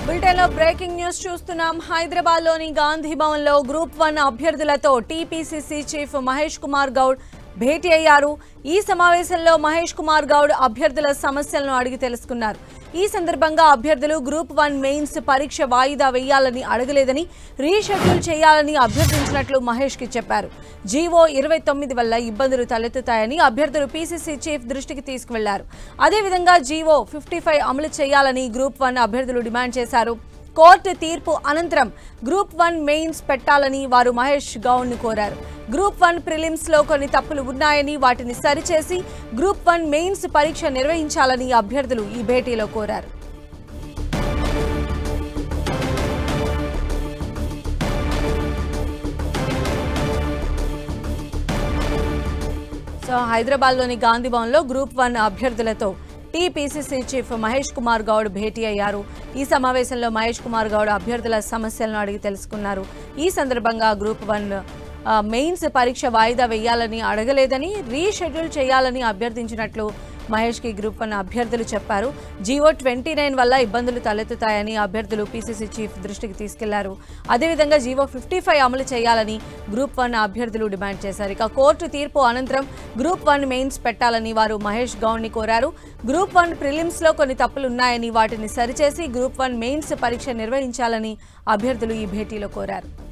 బులెటిన్లో breaking news చూస్తున్నాం హైదరాబాద్ లోని గాంధీ భవన్ లో గ్రూప్ వన్ అభ్యర్థులతో టీపీసీసీ చీఫ్ మహేష్ కుమార్ గౌడ్ భేటీ అయ్యారు ఈ సమావేశంలో మహేష్ కుమార్ గౌడ్ అభ్యర్థుల సమస్యలను అడిగి తెలుసుకున్నారు ఈ సందర్భంగా అభ్యర్థులు గ్రూప్ వన్ మెయిన్స్ పరీక్ష వాయిదా వేయాలని అడగలేదని రీషెడ్యూల్ చేయాలని అభ్యర్థించినట్లు మహేష్ కి చెప్పారు జీవో ఇరవై తొమ్మిది వల్ల ఇబ్బందులు తలెత్తుతాయని అభ్యర్థులు పీసీసీ చీఫ్ దృష్టికి తీసుకువెళ్లారు అదేవిధంగా జీవో ఫిఫ్టీ ఫైవ్ అమలు చేయాలని గ్రూప్ వన్ అభ్యర్థులు డిమాండ్ చేశారు కోర్టు తీర్పు అనంతరం గ్రూప్ వన్ మెయిన్స్ పెట్టాలని వారు మహేష్ గౌడ్ను కోరారు గ్రూప్ వన్ ప్రిలిమ్స్ లో కొన్ని తప్పులు ఉన్నాయని వాటిని సరిచేసి గ్రూప్ వన్ మెయిన్స్ పరీక్ష నిర్వహించాలని అభ్యర్థులు ఈ భేటీలో కోరారు సో హైదరాబాద్లోని గాంధీ భవన్లో గ్రూప్ వన్ అభ్యర్థులతో టీపీసీసీ చీఫ్ మహేష్ కుమార్ గౌడ్ భేటీ అయ్యారు ఈ సమావేశంలో మహేష్ కుమార్ గౌడ్ అభ్యర్థుల సమస్యలను అడిగి తెలుసుకున్నారు ఈ సందర్భంగా గ్రూప్ వన్ ఆ, మెయిన్స్ పరీక్ష వాయిదా వేయాలని అడగలేదని రీషెడ్యూల్ చేయాలని అభ్యర్థించినట్లు మహేష్కి గ్రూప్ వన్ అభ్యర్థులు చెప్పారు జీవో ట్వంటీ నైన్ వల్ల ఇబ్బందులు తలెత్తుతాయని అభ్యర్థులు పీసీసీ చీఫ్ దృష్టికి తీసుకెళ్లారు అదేవిధంగా జీవో ఫిఫ్టీ ఫైవ్ అమలు చేయాలని గ్రూప్ వన్ అభ్యర్థులు డిమాండ్ చేశారు ఇక కోర్టు తీర్పు అనంతరం గ్రూప్ వన్ మెయిన్స్ పెట్టాలని వారు మహేష్ గౌడ్ని కోరారు గ్రూప్ వన్ ప్రిలిమ్స్ లో కొన్ని తప్పులు ఉన్నాయని వాటిని సరిచేసి గ్రూప్ వన్ మెయిన్స్ పరీక్ష నిర్వహించాలని అభ్యర్థులు ఈ భేటీలో కోరారు